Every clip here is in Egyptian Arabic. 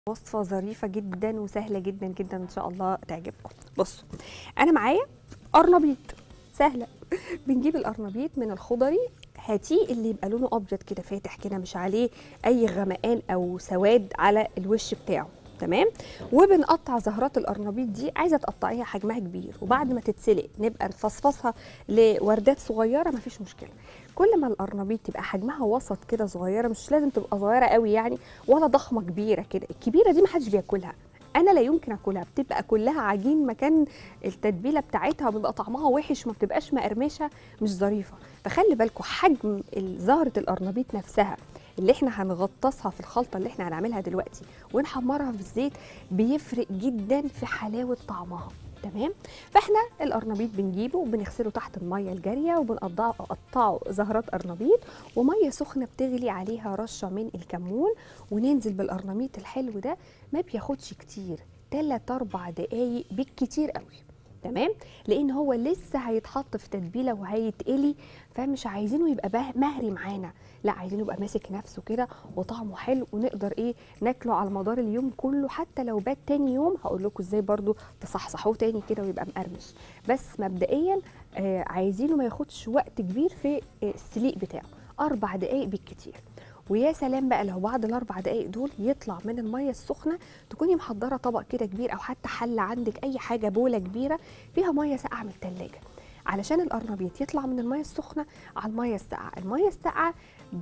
وصفه ظريفه جدا وسهله جدا جدا ان شاء الله تعجبكم بصوا انا معايا قرنبيط سهله بنجيب القرنبيط من الخضري هاتيه اللي يبقى لونه ابيض كده فاتح كده مش عليه اي غمقان او سواد على الوش بتاعه تمام وبنقطع زهرات القرنبيط دي عايزه تقطعيها حجمها كبير وبعد ما تتسلق نبقى نفصفصها لوردات صغيره مفيش مشكله كل ما القرنبيط تبقى حجمها وسط كده صغيره مش لازم تبقى صغيره قوي يعني ولا ضخمه كبيره كده الكبيره دي محدش بياكلها انا لا يمكن اكلها بتبقى كلها عجين مكان التتبيله بتاعتها وبيبقى طعمها وحش وما بتبقاش مقرمشه مش ظريفه فخلي بالكم حجم زهره القرنبيط نفسها اللي احنا هنغطسها في الخلطه اللي احنا هنعملها دلوقتي ونحمرها في الزيت بيفرق جدا في حلاوه طعمها تمام فاحنا القرنبيط بنجيبه وبنغسله تحت الميه الجاريه وبنقطعه قطعه زهرات قرنبيط وميه سخنه بتغلي عليها رشه من الكمون وننزل بالقرنبيط الحلو ده ما بياخدش كتير 3 4 دقايق بالكتير قوي تمام لان هو لسه هيتحط في تتبيله وهيتقلي فمش عايزينه يبقى مهري معانا لا عايزينه يبقى ماسك نفسه كده وطعمه حلو ونقدر ايه ناكله على مدار اليوم كله حتى لو بات تاني يوم هقول لكم ازاي برده تصحصحوه تاني كده ويبقى مقرمش بس مبدئيا آه عايزينه ما ياخدش وقت كبير في السليق بتاعه اربع دقائق بالكتير ويا سلام بقى لو بعد الاربع دقائق دول يطلع من الميه السخنه تكوني محضره طبق كده كبير او حتى حله عندك اي حاجه بوله كبيره فيها ميه ساقعه من الثلاجه علشان القرنبيط يطلع من الميه السخنه على الميه الساقعه الميه الساقعه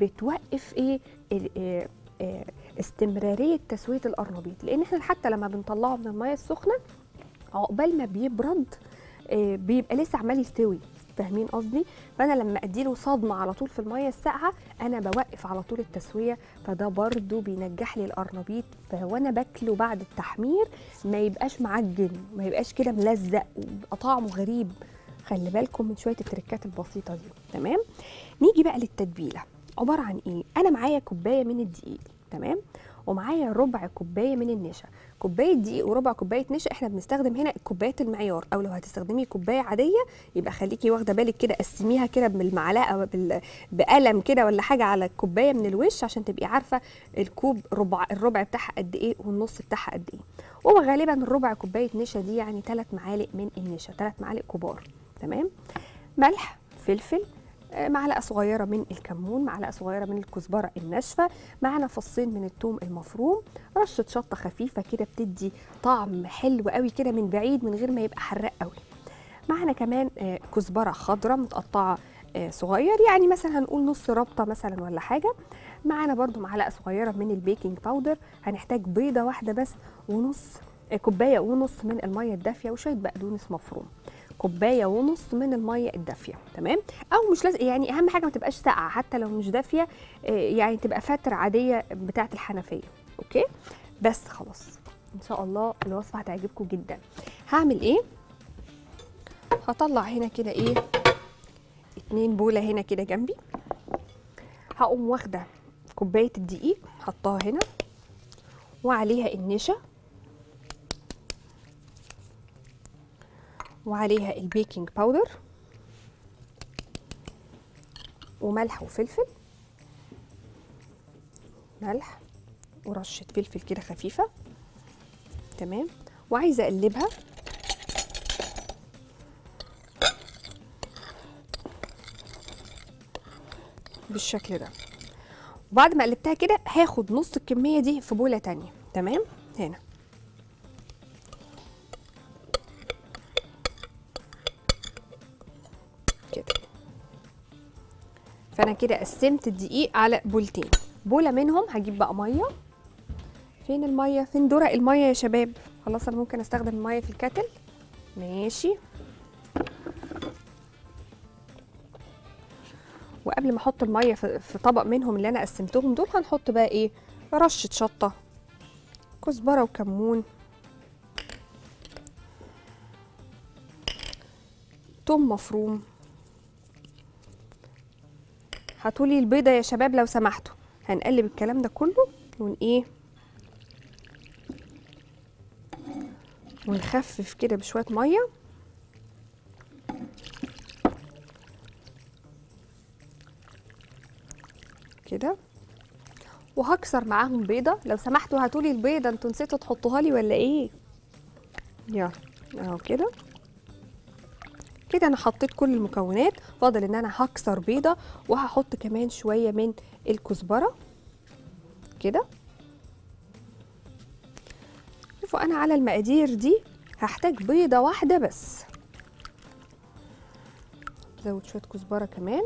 بتوقف ايه, إيه, إيه استمراريه تسويه القرنبيط لان احنا حتى لما بنطلعه من الميه السخنه عقبال ما بيبرد إيه بيبقى لسه عمال يستوي فاهمين قصدي فانا لما اديله صدمه على طول في الميه الساقعه انا بوقف على طول التسويه فده برده بينجح لي القرنبيط وانا باكله بعد التحمير ما يبقاش معجن ما يبقاش كده ملزق ويبقى طعمه غريب خلي بالكم من شويه التركات البسيطه دي تمام نيجي بقى للتتبيله عباره عن ايه انا معايا كوبايه من الدقيق تمام ومعايا ربع كوبايه من النشا كوبايه دقيق وربع كوبايه نشا احنا بنستخدم هنا كوبايات المعيار او لو هتستخدمي كوبايه عاديه يبقى خليكي واخده بالك كده قسميها كده بالمعلقه بال... بقلم كده ولا حاجه على الكوبايه من الوش عشان تبقي عارفه الكوب ربع الربع بتاعها قد ايه والنص بتاعها قد ايه وغالبا الربع كوبايه نشا دي يعني 3 معالق من النشا 3 معالق كبار تمام ملح فلفل معلقه صغيره من الكمون معلقه صغيره من الكزبره الناشفه معانا فصين من الثوم المفروم رشه شطه خفيفه كده بتدي طعم حلو قوي كده من بعيد من غير ما يبقى حراق قوي معانا كمان كزبره خضراء متقطعه صغير يعني مثلا هنقول نص ربطه مثلا ولا حاجه معانا برده معلقه صغيره من البيكنج باودر هنحتاج بيضه واحده بس ونص كوبايه ونص من الميه الدافيه وشويه بقدونس مفروم كوبايه ونص من الميه الدافيه تمام او مش لازم يعني اهم حاجه ما تبقاش ساقعه حتى لو مش دافيه يعني تبقى فتره عاديه بتاعه الحنفيه اوكي بس خلاص ان شاء الله الوصفه هتعجبكم جدا هعمل ايه هطلع هنا كده ايه اتنين بوله هنا كده جنبي هقوم واخده كوبايه الدقيق حطاها هنا وعليها النشا وعليها البيكنج باودر وملح وفلفل ملح ورشه فلفل كده خفيفه تمام وعايزه اقلبها بالشكل ده وبعد ما قلبتها كده هاخد نص الكميه دي في بوله تانية تمام هنا فانا كده قسمت الدقيق على بولتين بوله منهم هجيب بقى ميه فين الميه فين درق الميه يا شباب خلاص انا ممكن استخدم الميه في الكاتل ماشي وقبل ما احط الميه في طبق منهم اللي انا قسمتهم دول هنحط بقى ايه رشه شطه كزبره وكمون توم مفروم هاتولي البيضة يا شباب لو سمحتوا هنقلب الكلام ده كله ون ايه ونخفف كده بشوية مية كده وهكسر معاهم بيضه لو سمحتوا هاتولي البيضه انتوا نسيتوا تحطوها لي ولا ايه يلا اهو كده كده انا حطيت كل المكونات فاضل ان انا هكسر بيضه وهحط كمان شويه من الكزبره كده شوفوا انا على المقادير دي هحتاج بيضه واحده بس زود شويه كزبره كمان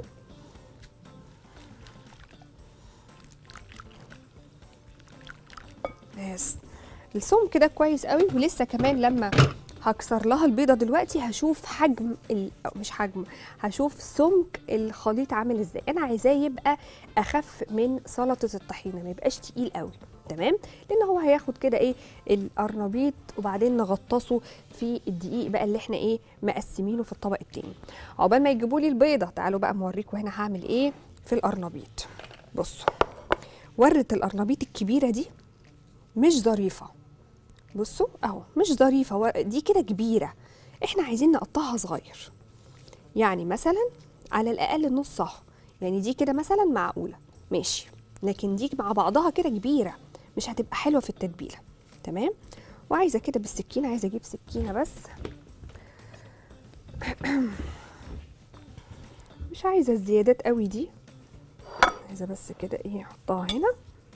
بس السم كده كويس قوي ولسه كمان لما هكسر لها البيضه دلوقتي هشوف حجم ال... أو مش حجم هشوف سمك الخليط عامل ازاي انا عايزاه يبقى اخف من سلطه الطحينه ما يبقاش تقيل قوي تمام لان هو هياخد كده ايه القرنبيط وبعدين نغطسه في الدقيق بقى اللي احنا ايه مقسمينه في الطبق التاني عقبال ما يجيبوا لي البيضه تعالوا بقى موريكم هنا هعمل ايه في القرنبيط بصوا ورة القرنبيط الكبيره دي مش ظريفه بصوا اهو مش ظريفه ور- دي كده كبيره احنا عايزين نقطعها صغير يعني مثلا على الاقل نص اهو يعني دي كده مثلا معقوله ماشي لكن دي مع بعضها كده كبيره مش هتبقى حلوه في التتبيله تمام وعايزه كده بالسكينه عايزه اجيب سكينه بس مش عايزه الزيادات قوي دي عايزه بس كده ايه احطها هنا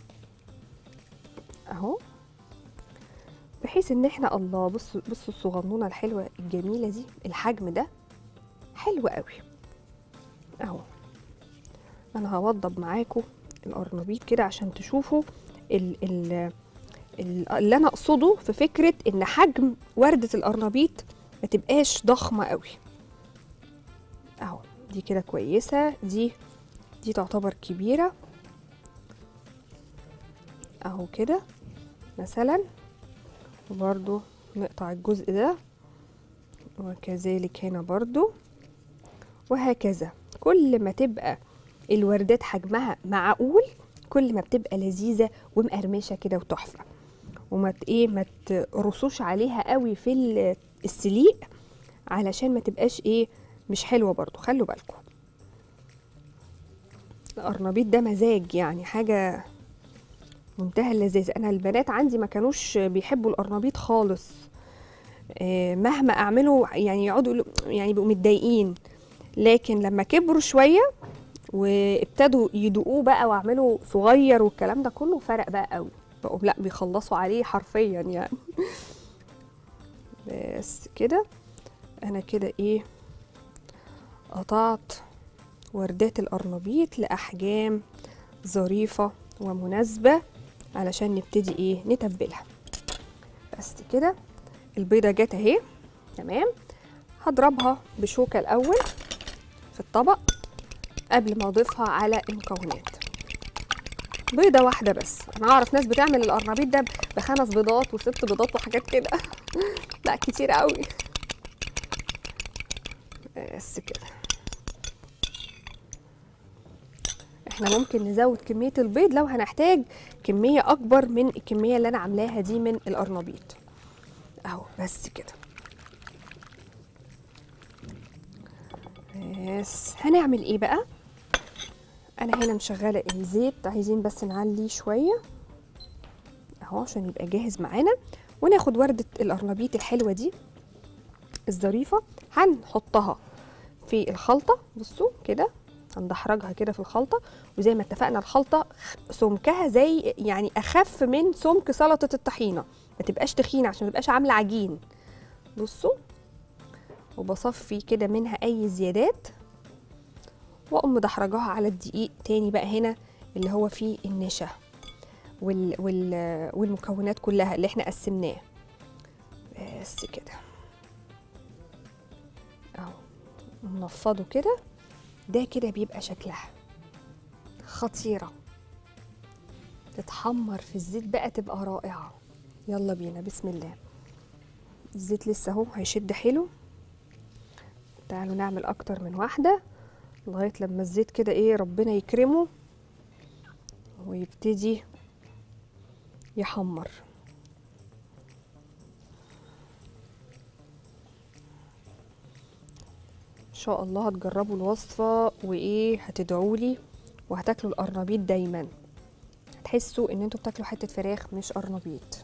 اهو بحيث ان احنا الله بصوا بصوا الصغنونه الحلوه الجميله دي الحجم ده حلو قوي اهو انا هوضب معاكم القرنبيط كده عشان تشوفوا ال ال ال- اللي انا اقصده في فكره ان حجم ورده القرنبيط ما تبقاش ضخمه قوي اهو دي كده كويسه دي دي تعتبر كبيره اهو كده مثلا وبرضو نقطع الجزء ده وكذلك هنا برضو وهكذا كل ما تبقى الوردات حجمها معقول كل ما بتبقى لذيذه ومقرمشه كده وتحفه وما ت- ايه ما ترصوش عليها قوي في ال- السليق علشان ما تبقاش ايه مش حلوه برضو خلوا بالكم القرنبيط ده مزاج يعني حاجه منتهى اللذاذه انا البنات عندي ما كانوش بيحبوا القرنبيط خالص آه، مهما اعمله يعني يقعدوا يقولوا- يعني يبقوا متضايقين لكن لما كبروا شويه وابتدوا يدوقوه بقى واعملوا صغير والكلام ده كله فرق بقى قوي بقوا لا بيخلصوا عليه حرفيا يعني بس كده انا كده ايه قطعت وردات القرنبيط لاحجام ظريفه ومناسبه علشان نبتدي ايه نتبلها بس كده البيضه جت اهي تمام هضربها بشوكه الاول في الطبق قبل ما اضيفها على المكونات بيضه واحده بس انا اعرف ناس بتعمل القرنبيط ده بخمس بيضات وست بيضات وحاجات كده لا كتير قوي بس كده احنا ممكن نزود كميه البيض لو هنحتاج كميه اكبر من الكميه اللي انا عاملاها دي من القرنبيط اهو بس كده بس هنعمل ايه بقى انا هنا مشغله الزيت عايزين بس نعلي شويه اهو عشان يبقى جاهز معانا وناخد ورده القرنبيط الحلوه دي الظريفه هنحطها في الخلطه بصوا كده هندحرجها كده في الخلطه وزي ما اتفقنا الخلطه سمكها زي يعني اخف من سمك سلطه الطحينه ما تبقاش تخينه عشان ما تبقاش عامله عجين بصوا وبصفي كده منها اي زيادات واقوم مدحرجاها على الدقيق تاني بقى هنا اللي هو فيه النشا وال وال والمكونات كلها اللي احنا قسمناه بس كده اهو ننفضه كده ده كده بيبقى شكلها خطيرة تتحمر في الزيت بقى تبقى رائعة يلا بينا بسم الله الزيت لسه اهو هيشد حلو تعالوا نعمل اكتر من واحدة لغاية لما الزيت كده ايه ربنا يكرمه ويبتدي يحمر ان شاء الله هتجربوا الوصفة وايه هتدعولي وهتاكلوا القرنبيط دايما تحسوا ان انتوا بتاكلوا حته فراخ مش قرنبيط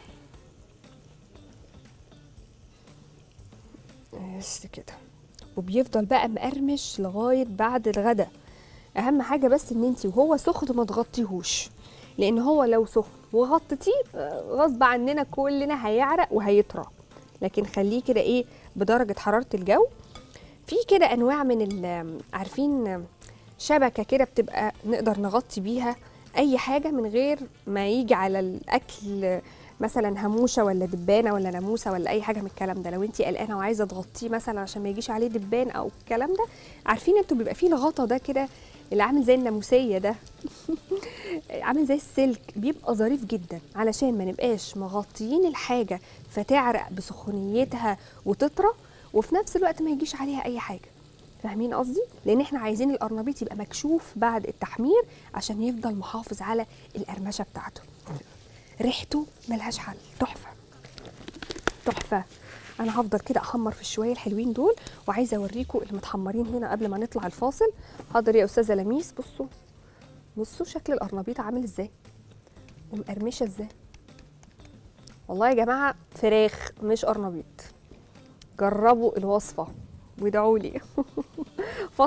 بس كده وبيفضل بقى مقرمش لغايه بعد الغدا اهم حاجه بس ان انت وهو سخن ما تغطيهوش لان هو لو سخن وغطيتيه آه، غصب عننا كلنا هيعرق وهيطرى لكن خليه كده ايه بدرجه حراره الجو في كده انواع من ال- عارفين شبكه كده بتبقى نقدر نغطي بيها اي حاجه من غير ما يجي على الاكل مثلا هموشه ولا دبانه ولا ناموسه ولا اي حاجه من الكلام ده لو انت قلقانه وعايزه تغطيه مثلا عشان ما يجيش عليه دبان او الكلام ده عارفين انتوا بيبقى فيه الغطا ده كده اللي عامل زي الناموسيه ده عامل زي السلك بيبقى ظريف جدا علشان ما نبقاش مغطيين الحاجه فتعرق بسخونيتها وتطرى وفي نفس الوقت ما يجيش عليها اي حاجه فاهمين قصدي لان احنا عايزين القرنبيط يبقى مكشوف بعد التحمير عشان يفضل محافظ على القرمشه بتاعته ريحته ملهاش حل تحفه تحفه انا هفضل كده احمر في الشويه الحلوين دول وعايزه اوريكم المتحمرين هنا قبل ما نطلع الفاصل حاضر يا استاذه لميس بصوا بصوا شكل القرنبيط عامل ازاي ومقرمشه ازاي والله يا جماعه فراخ مش قرنبيط جربوا الوصفه وادعوا لي